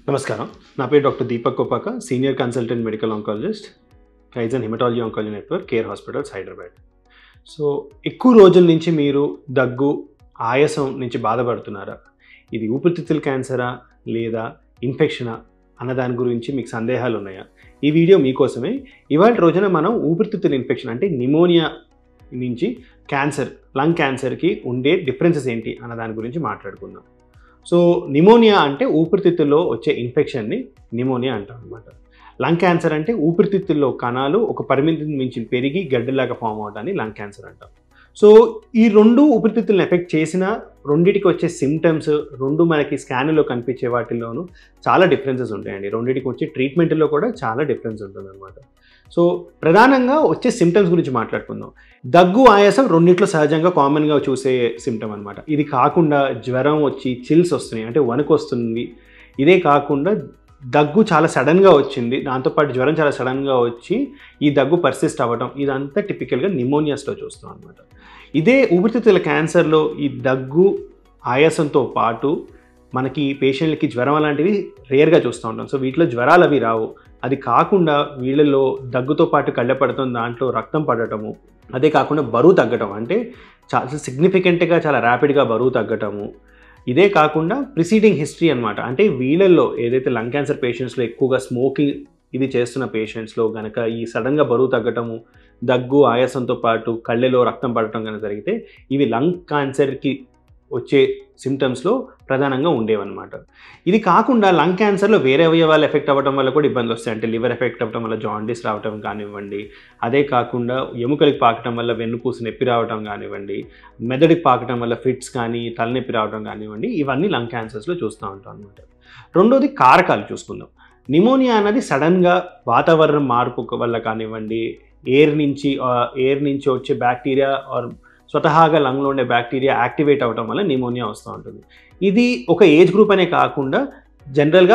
నమస్కారం నా పేరు doctor Deepak Kopaka senior consultant medical oncologist rise and haematology oncology network care hospitals Hyderabad so ఎక్కువ రోజుల నుంచి మీరు దగ్గు ఆయాసం నుంచి బాధపడుతున్నారా ఇది ఊపిరితిత్తుల క్యాన్సరా లేదా ఇన్ఫెక్షనా అన్న దాని గురించి మీకు సందేహాలు ఉన్నాయా ఈ వీడియో మీకోసమే ఇవాళ రోజున మనం ఊపిరితిత్తుల ఇన్ఫెక్షన్ అంటే నిమోనియా నుంచి క్యాన్సర్ లంగ్ క్యాన్సర్కి ఉండే డిఫరెన్సెస్ ఏంటి అన్న దాని గురించి మాట్లాడుకుందాం సో నిమోనియా అంటే ఊపిరితిత్తుల్లో వచ్చే ఇన్ఫెక్షన్ని నిమోనియా అంటాం అనమాట లంగ్ క్యాన్సర్ అంటే ఊపిరితిత్తుల్లో కణాలు ఒక పరిమితిని మించి పెరిగి గడ్డలాగా ఫామ్ అవడాన్ని లంగ్ క్యాన్సర్ అంటాం సో ఈ రెండు ఊపిరితిత్తులను ఎఫెక్ట్ చేసిన రెండింటికి వచ్చే సిమ్టమ్స్ రెండు మనకి స్కాన్లో కనిపించే వాటిల్లోనూ చాలా డిఫరెన్సెస్ ఉంటాయండి రెండింటికి వచ్చే ట్రీట్మెంట్లో కూడా చాలా డిఫరెన్స్ ఉంటుంది అనమాట సో ప్రధానంగా వచ్చే సిమ్టమ్స్ గురించి మాట్లాడుకుందాం దగ్గు ఆయాసం రెండిట్లో సహజంగా కామన్గా చూసే సిమ్టమ్ అనమాట ఇది కాకుండా జ్వరం వచ్చి చిల్స్ వస్తున్నాయి అంటే వణుకు వస్తుంది ఇదే కాకుండా దగ్గు చాలా సడన్గా వచ్చింది దాంతోపాటు జ్వరం చాలా సడన్గా వచ్చి ఈ దగ్గు పర్సిస్ట్ అవ్వడం ఇదంతా టిపికల్గా నిమోనియాస్లో చూస్తాం అనమాట ఇదే ఊపిరితిత్తుల క్యాన్సర్లో ఈ దగ్గు ఆయాసంతో పాటు మనకి పేషెంట్లకి జ్వరం అలాంటివి రేర్గా చూస్తూ ఉంటాం సో వీటిలో జ్వరాలు అవి రావు అది కాకుండా వీళ్ళలో దగ్గుతో పాటు కళ్ళపడటం దాంట్లో రక్తం పడటము అదే కాకుండా బరువు తగ్గటం అంటే చాలా సిగ్నిఫికెంట్గా చాలా ర్యాపిడ్గా బరువు తగ్గటము ఇదే కాకుండా ప్రిసీడింగ్ హిస్టరీ అనమాట అంటే వీళ్ళల్లో ఏదైతే లంగ్ క్యాన్సర్ పేషెంట్స్లో ఎక్కువగా స్మోకింగ్ ఇది చేస్తున్న పేషెంట్స్లో కనుక ఈ సడన్గా బరువు తగ్గటము దగ్గు ఆయాసంతో పాటు కళ్ళెలో రక్తం పడటం కనుక జరిగితే ఇవి లంగ్ క్యాన్సర్కి వచ్చే సిమ్టమ్స్లో ప్రధానంగా ఉండేవన్నమాట ఇది కాకుండా లంగ్ క్యాన్సర్లో వేరే అవయవాలు ఎఫెక్ట్ అవ్వడం వల్ల కూడా ఇబ్బందులు వస్తాయి అంటే లివర్ ఎఫెక్ట్ అవ్వడం వల్ల జాండీస్ రావడం కానివ్వండి అదే కాకుండా ఎముకలకి పాకటం వల్ల వెన్నుపూసి నొప్పి రావడం కానివ్వండి మెదడుకి పాకటం వల్ల ఫిట్స్ కానీ తలనొప్పి రావడం కానివ్వండి ఇవన్నీ లంగ్ క్యాన్సర్స్లో చూస్తూ ఉంటాం అనమాట రెండోది కారకాలు చూసుకుందాం నిమోనియా అన్నది సడన్గా వాతావరణం మార్పు వల్ల కానివ్వండి ఎయిర్ నుంచి ఎయిర్ నుంచి వచ్చే బ్యాక్టీరియా ఆర్ స్వతహాగా లంగ్లో ఉండే బ్యాక్టీరియా యాక్టివేట్ అవ్వడం వల్ల నిమోనియా వస్తూ ఉంటుంది ఇది ఒక ఏజ్ గ్రూప్ అనే కాకుండా జనరల్గా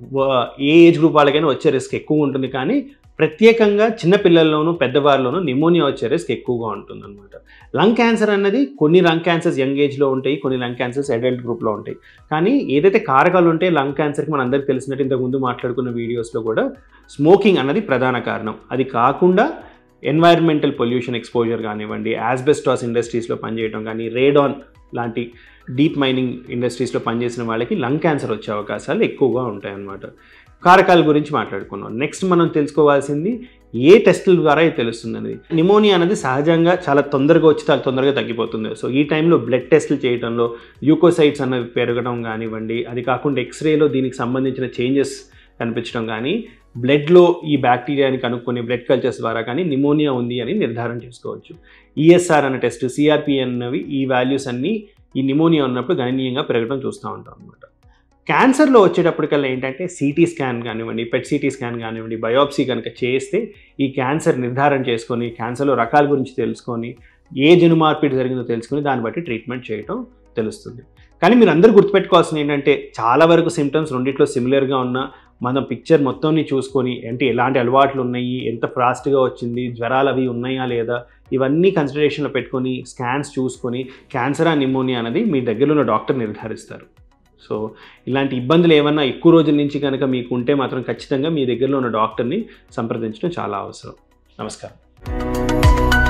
ఏ ఏజ్ గ్రూప్ వాళ్ళకైనా వచ్చే రిస్క్ ఎక్కువ ఉంటుంది కానీ ప్రత్యేకంగా చిన్నపిల్లల్లోనూ పెద్దవారిలోనూ నిమోనియా వచ్చే రిస్క్ ఎక్కువగా ఉంటుంది అనమాట లంగ్ క్యాన్సర్ అన్నది కొన్ని లంగ్ క్యాన్సర్స్ యంగ్ ఏజ్లో ఉంటాయి కొన్ని లంగ్ క్యాన్సర్స్ అడల్ట్ గ్రూప్లో ఉంటాయి కానీ ఏదైతే కారకాలు ఉంటాయి లంగ్ క్యాన్సర్కి మన అందరికీ తెలిసినట్టు ఇంతకుముందు మాట్లాడుకున్న వీడియోస్లో కూడా స్మోకింగ్ అన్నది ప్రధాన కారణం అది కాకుండా ఎన్వైర్మెంటల్ పొల్యూషన్ ఎక్స్పోజర్ కానివ్వండి యాస్బెస్టాస్ ఇండస్ట్రీస్లో పనిచేయడం కానీ రేడాన్ లాంటి డీప్ మైనింగ్ ఇండస్ట్రీస్లో పనిచేసిన వాళ్ళకి లంగ్ క్యాన్సర్ వచ్చే అవకాశాలు ఎక్కువగా ఉంటాయన్నమాట కారకాల గురించి మాట్లాడుకున్నాం నెక్స్ట్ మనం తెలుసుకోవాల్సింది ఏ టెస్టుల ద్వారా ఇది తెలుస్తుంది నిమోనియా అనేది సహజంగా చాలా తొందరగా వచ్చి చాలా తొందరగా తగ్గిపోతుంది సో ఈ టైంలో బ్లడ్ టెస్టులు చేయడంలో యూకోసైట్స్ అనేవి పెరగడం కానివ్వండి అది కాకుండా ఎక్స్రేలో దీనికి సంబంధించిన చేంజెస్ కనిపించడం కానీ బ్లడ్లో ఈ బ్యాక్టీరియాని కనుక్కొని బ్లడ్ కల్చర్స్ ద్వారా కానీ నిమోనియా ఉంది అని నిర్ధారణ చేసుకోవచ్చు ఈఎస్ఆర్ అనే టెస్ట్ సిఆర్పి అన్నవి ఈ వాల్యూస్ అన్నీ ఈ నిమోనియా ఉన్నప్పుడు గణనీయంగా పెరగడం చూస్తూ ఉంటాం అనమాట క్యాన్సర్లో వచ్చేటప్పటికల్లా ఏంటంటే సిటీ స్కాన్ కానివ్వండి పెట్ సిటీ స్కాన్ కానివ్వండి బయోప్సీ కనుక చేస్తే ఈ క్యాన్సర్ నిర్ధారణ చేసుకొని క్యాన్సర్లో రకాల గురించి తెలుసుకొని ఏ జను మార్పిడి జరిగిందో తెలుసుకొని దాన్ని బట్టి ట్రీట్మెంట్ చేయటం తెలుస్తుంది కానీ మీరు అందరూ గుర్తుపెట్టుకోవాల్సింది ఏంటంటే చాలా వరకు సిమ్టమ్స్ రెండిట్లో సిమిలర్గా ఉన్న మనం పిక్చర్ మొత్తంని చూసుకొని అంటే ఎలాంటి అలవాట్లు ఉన్నాయి ఎంత ఫాస్ట్గా వచ్చింది జ్వరాలు అవి ఉన్నాయా లేదా ఇవన్నీ కన్సిడరేషన్లో పెట్టుకొని స్కాన్స్ చూసుకొని క్యాన్సరా నిమోనియా అనేది మీ దగ్గర ఉన్న డాక్టర్ నిర్ధారిస్తారు సో ఇలాంటి ఇబ్బందులు ఏమన్నా ఎక్కువ రోజుల నుంచి కనుక మీకు ఉంటే మాత్రం ఖచ్చితంగా మీ దగ్గరలో ఉన్న డాక్టర్ని సంప్రదించడం చాలా అవసరం నమస్కారం